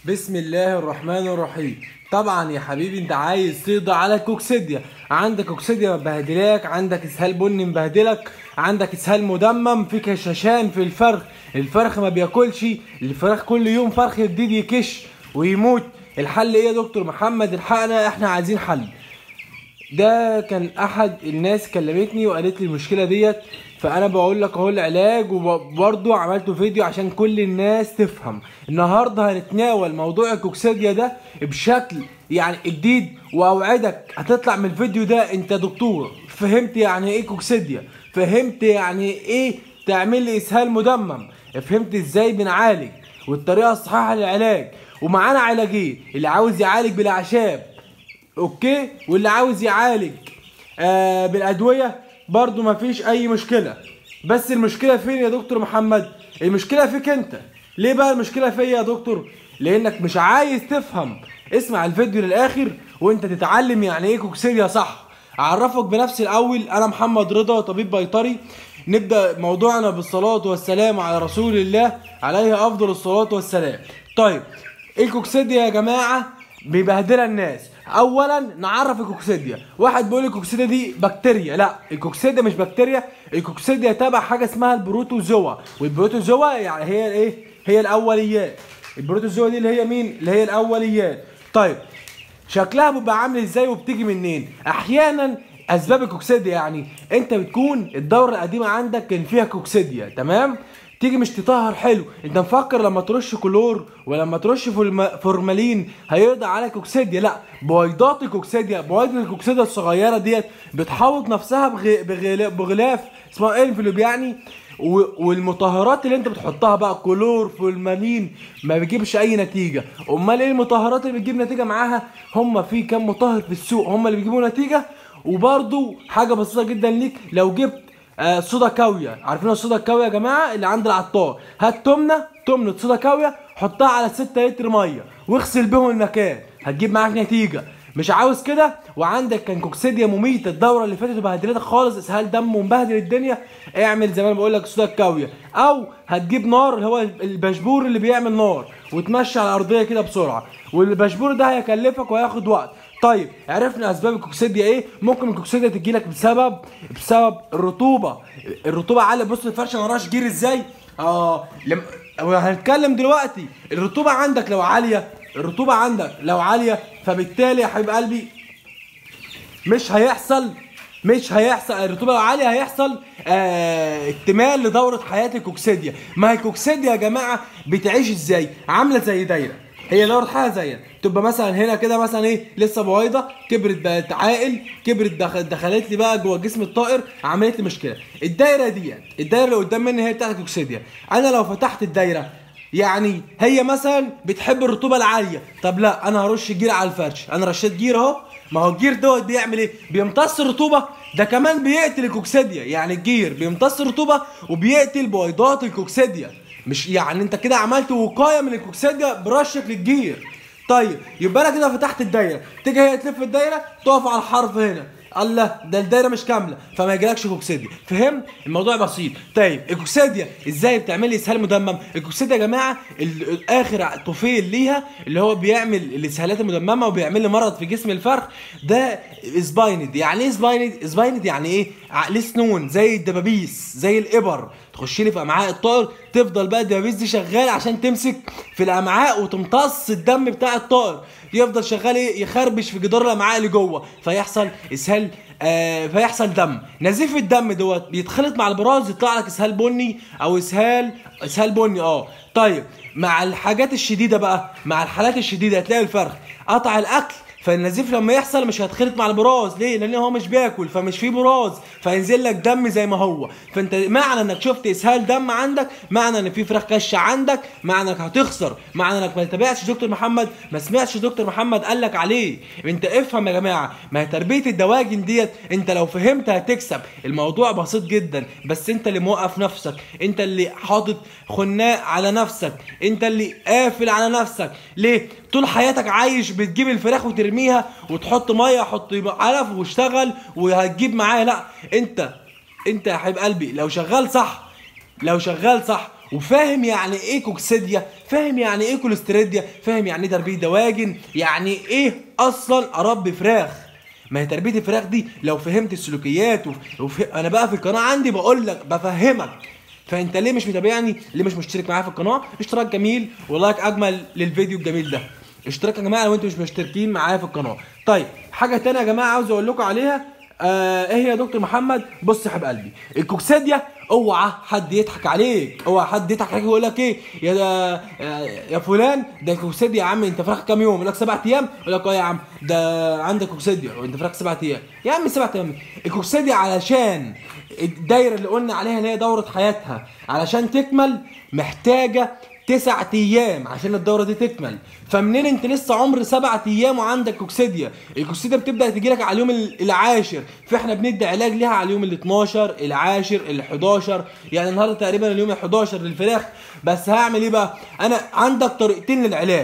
بسم الله الرحمن الرحيم طبعا يا حبيبي انت عايز تقضي على الكوكسيديا عندك كوكسيديا مبهدلاك عندك اسهال بني مبهدلك عندك اسهال مدمم في كشاشان في الفرخ الفرخ ما بياكلش الفراخ كل يوم فرخ جديد يكش ويموت الحل ايه يا دكتور محمد الحقنا احنا عايزين حل ده كان احد الناس كلمتني وقالت لي المشكله ديت فانا بقول لك اهو العلاج وبرضه عملت فيديو عشان كل الناس تفهم النهارده هنتناول موضوع الكوكسيديا ده بشكل يعني جديد واوعدك هتطلع من الفيديو ده انت دكتور فهمت يعني ايه كوكسيديا فهمت يعني ايه تعمل لي اسهال مدمم فهمت ازاي بنعالج والطريقه الصحيحه للعلاج ومعانا علاجين اللي عاوز يعالج بالاعشاب اوكي واللي عاوز يعالج آه بالادويه برضو مفيش اي مشكله بس المشكله فين يا دكتور محمد المشكله فيك انت ليه بقى المشكله فيا يا دكتور لانك مش عايز تفهم اسمع الفيديو للاخر وانت تتعلم يعني ايه كوكسيديا صح اعرفك بنفسي الاول انا محمد رضا طبيب بيطري نبدا موضوعنا بالصلاه والسلام على رسول الله عليه افضل الصلاه والسلام طيب الكوكسيديا يا جماعه بيبهدلها الناس اولا نعرف الكوكسيديا واحد بيقول الكوكسيديا دي بكتيريا لا الكوكسيديا مش بكتيريا الكوكسيديا تبع حاجه اسمها البروتوزوا والبروتوزوا يعني هي الايه هي الاوليات البروتوزوا دي اللي هي مين اللي هي الاوليات طيب شكلها بيبقى عامل ازاي وبتيجي منين احيانا اسباب الكوكسيديا يعني انت بتكون الدوره القديمه عندك كان فيها كوكسيديا تمام تيجي مش تطهر حلو انت مفكر لما ترش كلور ولما ترش فورم- فورمالين هيقضي على كوكسيديا لا بويضات الكوكسيديا بويضة الكوكسيديا الصغيره ديت بتحوط نفسها بغ... بغلا- بغلاف اسمها انفلوب يعني و- والمطهرات اللي انت بتحطها بقى كلور فورمالين ما بيجيبش اي نتيجه امال ايه المطهرات اللي بتجيب نتيجه معاها هم في كام مطهر في السوق هم اللي بيجيبوا نتيجه وبرده حاجه بسيطه جدا ليك لو جبت آه صودا كاوية عارفين الصودا الكاوية يا جماعة اللي عند العطار هات تمنة تمنة صودا كاوية حطها على 6 لتر مية واغسل بيهم المكان هتجيب معاك نتيجة مش عاوز كده وعندك كان كوكسيديا مميتة الدورة اللي فاتت وبهدلتك خالص اسهال دم ومبهدل الدنيا اعمل زي ما انا بقول لك الصودا الكاوية او هتجيب نار اللي هو البشبور اللي بيعمل نار وتمشي على الارضية كده بسرعة والبشبور ده هيكلفك وهياخد وقت طيب عرفنا اسباب الكوكسيديا ايه ممكن الكوكسيديا تجيلك بسبب بسبب الرطوبه الرطوبه عاليه بص الفرشه ما وراهاش جير ازاي اه لم... هنتكلم دلوقتي الرطوبه عندك لو عاليه الرطوبه عندك لو عاليه فبالتالي يا حبيب قلبي مش هيحصل مش هيحصل الرطوبه لو عاليه هيحصل آه اكتمال لدوره حياه الكوكسيديا ما هي الكوكسيديا يا جماعه بتعيش ازاي عامله زي دايره هي دوره حاجه زيها تبقى مثلا هنا كده مثلا ايه لسه بويضه كبرت بقت عاقل كبرت دخل دخلت لي بقى جوه جسم الطائر عملت لي مشكله الدايره دي الدايره اللي قدام مني هي بتاعت الكوكسيديا انا لو فتحت الدايره يعني هي مثلا بتحب الرطوبه العاليه طب لا انا هرش جير على الفرش انا رشيت جير اهو ما هو الجير دوت بيعمل ايه بيمتص الرطوبه ده كمان بيقتل الكوكسيديا يعني الجير بيمتص الرطوبه وبيقتل بويضات الكوكسيديا مش يعني انت كده عملت وقايه من الكوكسيديا برشك للجير طيب يبقى انا كده فتحت الدايره تيجي هي تلف الدايره تقف على الحرف هنا الله ده الدايره مش كامله فما يجيلكش كوكسيديا فهم الموضوع بسيط طيب الكوكسيديا ازاي بتعمل لي اسهال مدمم الكوكسيديا يا جماعه ال- الاخر طفيل ليها اللي هو بيعمل الاسهالات المدممه وبيعمل لي مرض في جسم الفرخ ده سبايند يعني ايه سبايند سبايند يعني ايه عقل سنون زي الدبابيس زي الابر تخش لي في امعاء الطائر تفضل بقى الدبابيس دي شغال عشان تمسك في الامعاء وتمتص الدم بتاع الطائر يفضل شغال ايه يخربش في جدار الامعاء اللي جوه فيحصل اسهال آه فيحصل دم نزيف الدم دوت بيتخلط مع البراز يطلع لك اسهال بني او اسهال اسهال بني اه طيب مع الحاجات الشديده بقى مع الحالات الشديده هتلاقي الفرخ قطع الاكل فالنزيف لما يحصل مش هيتخلط مع البراز ليه لان هو مش بياكل فمش فيه براز فينزل لك دم زي ما هو فانت معنى انك شفت اسهال دم عندك معنى ان في فراخ كشه عندك معنى انك هتخسر معنى انك ما تابعتش دكتور محمد ما سمعتش دكتور محمد قال لك عليه انت افهم يا جماعه ما هي تربيه الدواجن ديت انت لو فهمت هتكسب الموضوع بسيط جدا بس انت اللي موقف نفسك انت اللي حاطط خناق على نفسك انت اللي قافل على نفسك ليه طول حياتك عايش بتجيب الفراخ وترميها وتحط ميه حط علف واشتغل وهتجيب معايا لا انت انت يا حبيب قلبي لو شغال صح لو شغال صح وفاهم يعني ايه كوكسيديا فاهم يعني ايه كوليستريديا فاهم يعني ايه تربيه دواجن يعني ايه اصلا اربي فراخ ما هي تربيه الفراخ دي لو فهمت السلوكيات وف... وف... انا بقى في القناه عندي بقول لك بفهمك فانت ليه مش متابعني ليه مش مشترك معايا في القناه اشتراك جميل ولايك اجمل للفيديو الجميل ده اشتراك يا جماعه لو انتوا مش مشتركين معايا في القناه طيب حاجه تانية يا جماعه عاوز اقول لكم عليها آه ايه هي يا دكتور محمد بص يا حبيب قلبي الكوكسيديا اوعى حد يضحك عليك اوعى حد يضحك عليك ويقول لك ايه يا ده يا فلان ده الكوكسيديا يا عم انت فراخ كام يوم يقول لك سبع ايام يقول لك اه يا عم ده عندك كوكسيديا وانت فراخ سبع ايام يا عم سبع ايام الكوكسيديا علشان الدايره اللي قلنا عليها اللي هي دوره حياتها علشان تكمل محتاجه تسعة ايام عشان الدوره دي تكمل فمنين انت لسه عمر سبعة ايام وعندك كوكسيديا الكوكسيديا بتبدا تجي لك على اليوم العاشر فاحنا بندي علاج ليها على اليوم ال 12 العاشر ال 11 يعني النهارده تقريبا اليوم ال 11 للفراخ بس هعمل ايه بقى انا عندك طريقتين للعلاج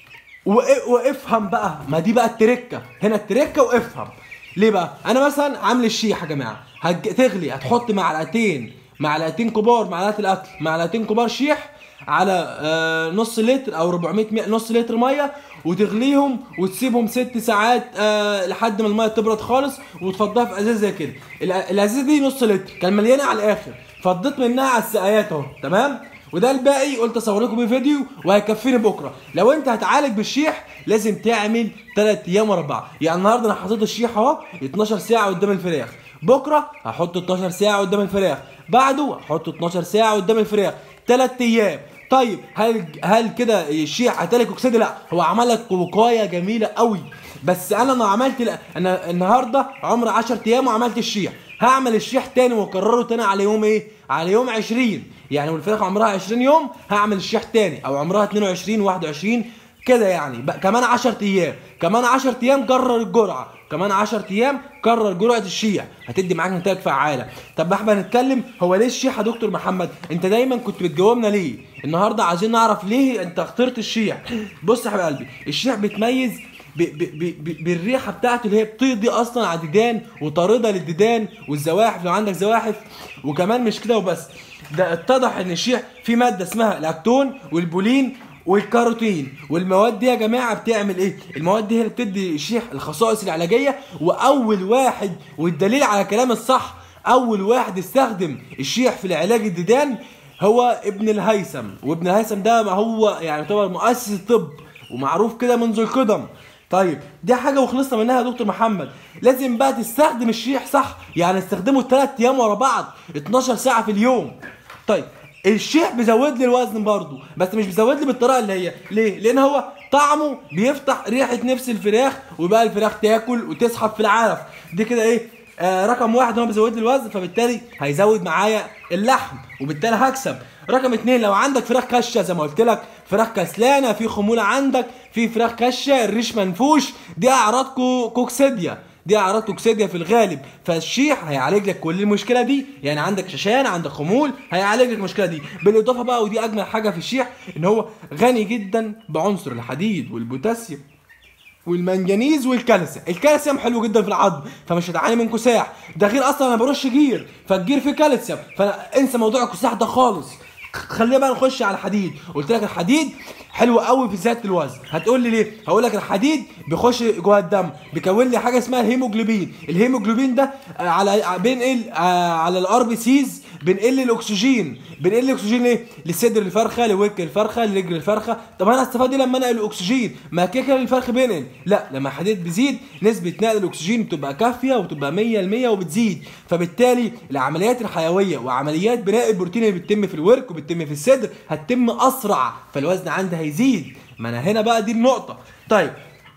وافهم بقى ما دي بقى التركه هنا التركه وافهم ليه بقى انا مثلا عامل الشيح يا جماعه هتغلي هتحط معلقتين معلقتين كبار معلقات الاكل معلقتين كبار شيح على آه نص لتر او 400 مي... نص لتر ميه وتغليهم وتسيبهم ست ساعات آه لحد ما الميه تبرد خالص وتفضها في ازازه زي كده الازازه دي نص لتر كان مليانه على الاخر فضيت منها على السقايات اهو تمام وده الباقي قلت اصور لكم فيديو وهيكفيني بكره لو انت هتعالج بالشيح لازم تعمل 3 ايام ورا بعض يعني النهارده انا حطيت الشيح اهو 12 ساعه قدام الفراخ بكره هحط 12 ساعه قدام الفراخ بعده هحط 12 ساعه قدام الفراخ 3 ايام طيب هل هل كده الشيح هتالك اكسيد لا هو عمل لك وقايه جميله قوي بس انا ما عملت لا انا النهارده عمر 10 ايام وعملت الشيح هعمل الشيح تاني واكرره تاني على يوم ايه على يوم 20 يعني والفراخ عمرها 20 يوم هعمل الشيح تاني او عمرها 22 21 كده يعني بقى كمان 10 ايام كمان 10 ايام كرر الجرعه كمان 10 ايام كرر جرعه الشيع هتدي معاك نتائج فعاله طب احنا هنتكلم هو ليه الشيح يا دكتور محمد انت دايما كنت بتجاوبنا ليه النهارده عايزين نعرف ليه انت اخترت الشيع بص يا حبيب قلبي الشيع بيتميز ب ب ب بالريحه بتاعته اللي هي بتقضي اصلا على الديدان وطارده للديدان والزواحف لو عندك زواحف وكمان مش كده وبس ده اتضح ان الشيح فيه ماده اسمها لاكتون والبولين والكاروتين والمواد دي يا جماعه بتعمل ايه المواد دي هي اللي بتدي الشيح الخصائص العلاجيه واول واحد والدليل على كلام الصح اول واحد استخدم الشيح في العلاج الديدان هو ابن الهيثم وابن الهيثم ده ما هو يعني يعتبر مؤسس الطب ومعروف كده منذ القدم طيب دي حاجه وخلصنا منها يا دكتور محمد لازم بقى تستخدم الشيح صح يعني استخدمه 3 ايام ورا بعض 12 ساعه في اليوم طيب الشيح بيزود لي الوزن برضه بس مش بيزود لي بالطريقه اللي هي ليه لان هو طعمه بيفتح ريحه نفس الفراخ ويبقى الفراخ تاكل وتسحب في العلف دي كده ايه آه رقم واحد هو بيزود لي الوزن فبالتالي هيزود معايا اللحم وبالتالي هكسب رقم اتنين لو عندك فراخ كشه زي ما قلت لك فراخ كسلانه في خموله عندك في فراخ كشه الريش منفوش دي اعراض كوكسيديا دي اعراض توكسيديا في الغالب فالشيح هيعالج لك كل المشكله دي يعني عندك ششان عندك خمول هيعالج لك المشكله دي بالاضافه بقى ودي اجمل حاجه في الشيح ان هو غني جدا بعنصر الحديد والبوتاسيوم والمنجنيز والكالسيوم الكالسيوم حلو جدا في العظم فمش هتعاني من كساح ده غير اصلا انا برش جير فالجير فيه كالسيوم فانا انسى موضوع الكساح ده خالص خلينا بقى نخش على الحديد قلت لك الحديد حلو قوي في زياده الوزن هتقول لي ليه هقول لك الحديد بيخش جوه الدم بيكون لي حاجه اسمها الهيموجلوبين الهيموجلوبين ده على بينقل على الار بي سيز بنقل الاكسجين بنقل الاكسجين ليه لصدر الفرخه لوك الفرخه لرجل الفرخه طب انا هستفاد ايه لما انقل الاكسجين ما كده كده الفرخ بينقل لا لما الحديد بيزيد نسبه نقل الاكسجين بتبقى كافيه وتبقى 100% وبتزيد فبالتالي العمليات الحيويه وعمليات بناء البروتين اللي بتتم في الورك وبتتم في الصدر هتتم اسرع فالوزن عندي هيزيد ما انا هنا بقى دي النقطه طيب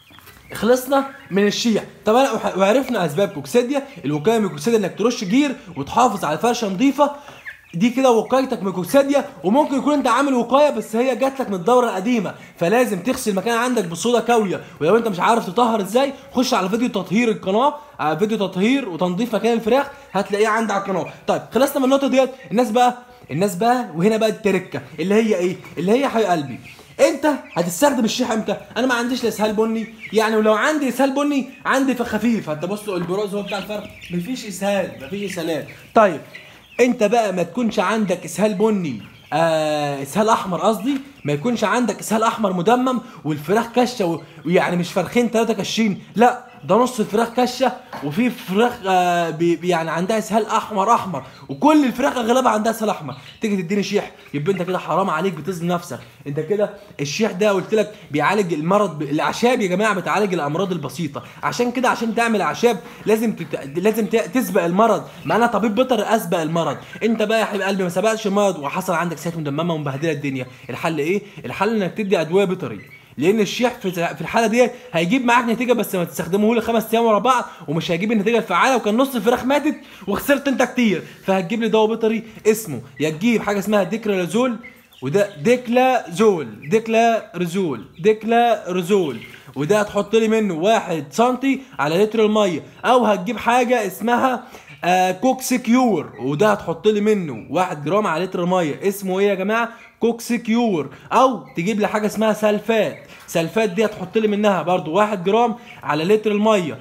خلصنا من الشيع طب انا وعرفنا اسباب كوكسيديا الوقايه من الكوكسيديا انك ترش جير وتحافظ على فرشه نظيفه دي كده وقايتك من كوكسيديا وممكن يكون انت عامل وقايه بس هي جات لك من الدوره القديمه فلازم تغسل مكان عندك بصودا كاويه ولو انت مش عارف تطهر ازاي خش على فيديو تطهير القناه على فيديو تطهير وتنظيف مكان الفراخ هتلاقيه عندك على القناه طيب خلصنا من النقطه ديت الناس بقى الناس بقى وهنا بقى التركه اللي هي ايه اللي هي حبيب قلبي انت هتستخدم الشيح امتى انا ما عنديش لا اسهال بني يعني ولو عندي اسهال بني عندي في خفيف انت بص البروز هو بتاع الفرق مفيش اسهال مفيش اسهالات طيب انت بقى ما تكونش عندك اسهال بني آه اسهال احمر قصدي ما يكونش عندك اسهال احمر مدمم والفراخ كشه و- ويعني مش فرخين ثلاثه كشين لا ده نص الفراخ كشه وفي فراخ آه بي بي- يعني عندها اسهال احمر احمر وكل الفراخ اغلبها عندها اسهال احمر تيجي تديني شيح يبقى انت كده حرام عليك بتظلم نفسك انت كده الشيح ده قلت لك بيعالج المرض ب... الاعشاب يا جماعه بتعالج الامراض البسيطه عشان كده عشان تعمل اعشاب لازم تت... لازم ت... تسبق المرض ما انا طبيب بيطري اسبق المرض انت بقى يا حبيب قلبي ما سبقش المرض وحصل عندك سيات مدممه ومبهدله الدنيا الحل ايه الحل انك تدي ادويه بيطري لان الشيح في في الحاله دي هيجيب معاك نتيجه بس ما تستخدمه لي خمس ايام ورا بعض ومش هيجيب النتيجه الفعاله وكان نص الفراخ ماتت وخسرت انت كتير فهتجيب لي دواء بيطري اسمه يا تجيب حاجه اسمها ديكرالازول وده ديكلازول ديكلارزول ديكلارزول وده هتحط لي منه واحد سنتي على لتر الميه او هتجيب حاجه اسمها آه كوكس كيور وده هتحط لي منه واحد جرام على لتر الميه اسمه ايه يا جماعه كوكس كيور او تجيب لي حاجه اسمها سلفات سلفات دي هتحط لي منها برضو واحد جرام على لتر الميه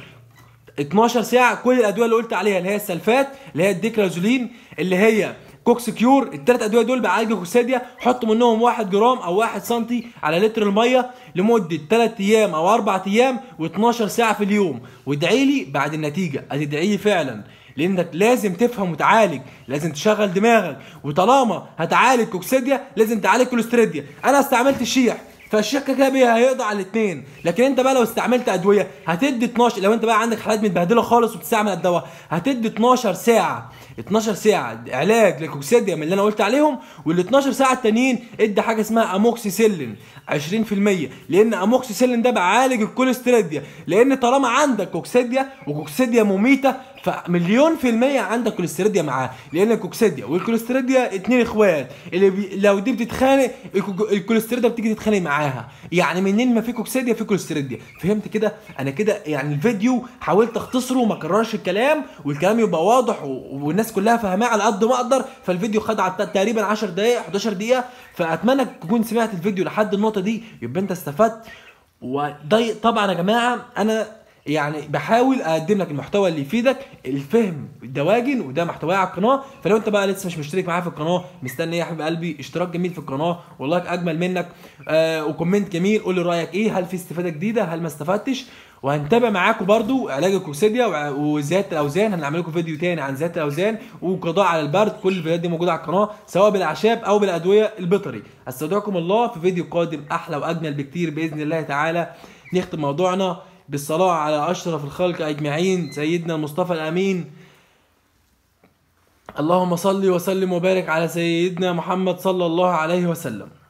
12 ساعه كل الادويه اللي قلت عليها اللي هي السلفات اللي هي الديكلازولين اللي هي كوكس كيور الثلاث ادويه دول بيعالجوا الكوكسيديا حط منهم 1 جرام او 1 سنتي على لتر الميه لمده 3 ايام او 4 ايام و12 ساعه في اليوم وادعي لي بعد النتيجه هتدعي لي فعلا لانك لازم تفهم وتعالج لازم تشغل دماغك وطالما هتعالج كوكسيديا لازم تعالج كوليستريديا انا استعملت الشيح فالشيخ كده بيه هيقضي على الاثنين لكن انت بقى لو استعملت ادويه هتدي 12 لو انت بقى عندك حالات متبهدله خالص وبتستعمل الدواء هتدي 12 ساعه 12 ساعه علاج للكوكسيديا من اللي انا قلت عليهم وال 12 ساعه التانيين ادي حاجه اسمها اموكسيسيلين 20% لان اموكسيسيلين ده بيعالج الكوليستريديا لان طالما عندك كوكسيديا وكوكسيديا مميته فمليون في المية عندك كوليستريديا معاه لان الكوكسيديا والكوليستريديا اتنين اخوات اللي بي... لو دي بتتخانق الكو- الكوليستريديا بتيجي تتخانق معاها يعني منين ما في كوكسيديا في كوليستريديا فهمت كده انا كده يعني الفيديو حاولت اختصره وما كررش الكلام والكلام يبقى واضح و... والناس كلها فاهماه على قد ما اقدر فالفيديو خد على تقريبا 10 دقائق 11 دقيقه فاتمنى تكون سمعت الفيديو لحد النقطه دي يبقى انت استفدت وده طبعا يا جماعه انا يعني بحاول اقدم لك المحتوى اللي يفيدك الفهم الدواجن وده محتواي على القناه فلو انت بقى لسه مش مشترك معايا في القناه مستني ايه يا حبيب قلبي اشتراك جميل في القناه واللايك اجمل منك آه وكومنت جميل قول لي رايك ايه هل في استفاده جديده هل ما استفدتش وهنتابع معاكم برضو علاج الكوكسيديا وع- وزياده الاوزان هنعمل لكم فيديو تاني عن زياده الاوزان وقضاء على البرد كل الفيديوهات دي موجوده على القناه سواء بالاعشاب او بالادويه البيطري استودعكم الله في فيديو قادم احلى واجمل بكتير باذن الله تعالى نختم موضوعنا بالصلاة على أشرف الخلق أجمعين سيدنا المصطفى الأمين اللهم صل وسلم وبارك على سيدنا محمد صلى الله عليه وسلم